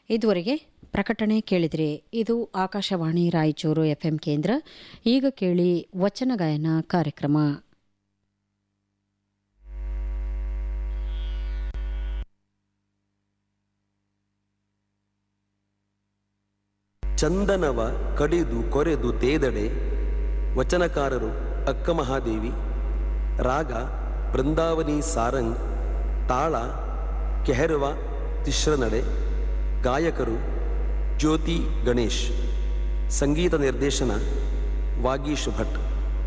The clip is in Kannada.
ಇದುವರೆಗೆ ಪ್ರಕಟಣೆ ಕೇಳಿದ್ರಿ ಇದು ಆಕಾಶವಾಣಿ ರಾಯಚೂರು ಎಫ್ಎಂ ಕೇಂದ್ರ ಈಗ ಕೇಳಿ ವಚನ ಗಾಯನ ಕಾರ್ಯಕ್ರಮ ಚಂದನವ ಕಡಿದು ಕೊರೆದು ತೇದಡೆ ವಚನಕಾರರು ಅಕ್ಕ ಮಹಾದೇವಿ ರಾಗ ಬೃಂದಾವನಿ ಸಾರಂಗ್ ತಾಳ ಕೆಹರವ ತಿಶ್ರನಡೆ ಗಾಯಕರು ಜ್ಯೋತಿ ಗಣೇಶ್ ಸಂಗೀತ ನಿರ್ದೇಶನ ವಾಗೀಶ್ ಭಟ್